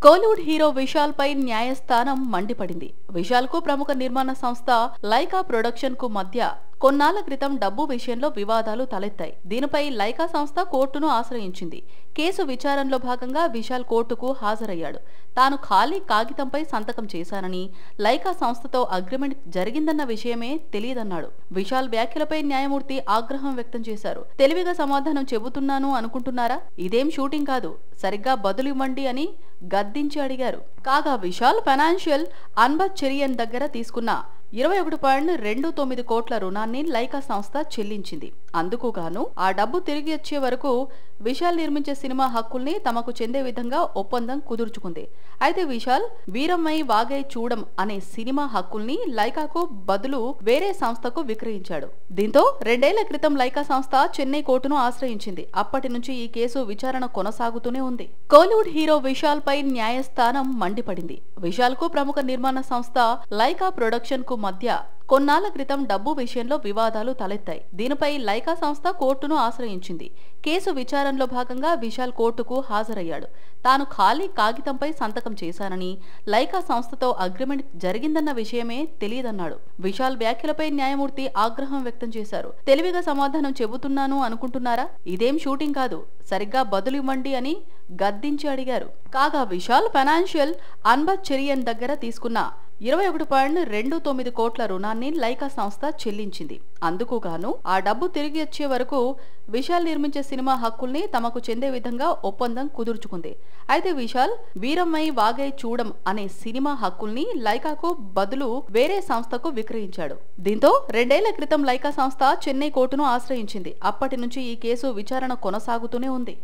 Kollywood hero Vishal పై న్యాయస్థానం మండిపడింది విశాల్ కు ప్రముఖ నిర్మాణ సంస్థ లైకా ప్రొడక్షన్ కు మధ్య కొన్నాళ్ల క్రితం డబ్బు విషయంలో వివాదాలు తలెత్తాయి దీనిపై లైకా సంస్థ కోర్టును ఆశ్రయించింది కేసు విచారణలో భాగంగా విశాల్ కోర్టుకు హాజరయ్యాడు తాను ఖాళీ కాగితంపై సంతకం చేశానని లైకా సంస్థతో అగ్రిమెంట్ జరిగిందన్న విషయమే తెలియదన్నాడు విశాల్ వ్యాఖ్యలపై న్యాయమూర్తి ఆగ్రహం వ్యక్తం చేశారు తెలివిగా సమాధానం చెబుతున్నాను అనుకుంటున్నారా ఇదేం షూటింగ్ కాదు సరిగ్గా బదులివ్వండి అని గద్దించి అడిగారు కాగా విశాల్ ఫైనాన్షియల్ అన్బత్ చెరియన్ దగ్గర తీసుకున్న ఇరవై ఒకటి పాయింట్ రెండు తొమ్మిది కోట్ల రుణాన్ని లైకా సంస్థ చెల్లించింది అందుకు గాను ఆ డబ్బు తిరిగి వచ్చే వరకు విశాల్ నిర్మించే సినిమా హక్కుల్ని తమకు చెందే విధంగా ఒప్పందం కుదుర్చుకుంది అయితే విశాల్ వీరమ్మై వాగై చూడం అనే సినిమా హక్కుల్ని లైకాకు బదులు వేరే సంస్థకు విక్రయించాడు దీంతో రెండేళ్ల క్రితం లైకా సంస్థ చెన్నై కోర్టును ఆశ్రయించింది అప్పటి నుంచి ఈ కేసు విచారణ కొనసాగుతూనే ఉంది కోలీవుడ్ హీరో విశాల్ పై న్యాయస్థానం మండిపడింది విశాల్ కు ప్రముఖ నిర్మాణ సంస్థ లైకా ప్రొడక్షన్ కు మధ్య కొన్నాళ్ల క్రితం డబ్బు విషయంలో వివాదాలు తలెత్తాయి దీనిపై లైకా సంస్థ కోర్టును ఆశ్రయించింది కేసు విచారణలో భాగంగా విశాల్ కోర్టుకు హాజరయ్యాడు తాను ఖాళీ కాగితంపై సంతకం చేశానని లైకా సంస్థతో అగ్రిమెంట్ జరిగిందన్న విషయమే తెలియదన్నాడు విశాల్ వ్యాఖ్యలపై న్యాయమూర్తి ఆగ్రహం వ్యక్తం చేశారు తెలివిగా సమాధానం చెబుతున్నాను అనుకుంటున్నారా ఇదేం షూటింగ్ కాదు సరిగ్గా బదులివ్వండి అని గద్దించి అడిగారు కాగా విశాల్ ఫైనాన్షియల్ అన్బత్ చెరియన్ దగ్గర తీసుకున్న ఇరవై ఒకటి పాయింట్ రెండు తొమ్మిది కోట్ల రుణాన్ని లైకా సంస్థ చెల్లించింది అందుకు గాను ఆ డబ్బు తిరిగి వచ్చే వరకు విశాల్ నిర్మించే సినిమా హక్కుల్ని తమకు చెందే విధంగా ఒప్పందం కుదుర్చుకుంది అయితే విశాల్ వీరమ్మై వాగై చూడం అనే సినిమా హక్కుల్ని లైకాకు బదులు వేరే సంస్థకు విక్రయించాడు దీంతో రెండేళ్ల క్రితం లైకా సంస్థ చెన్నై కోర్టును ఆశ్రయించింది అప్పటి నుంచి ఈ కేసు విచారణ కొనసాగుతూనే ఉంది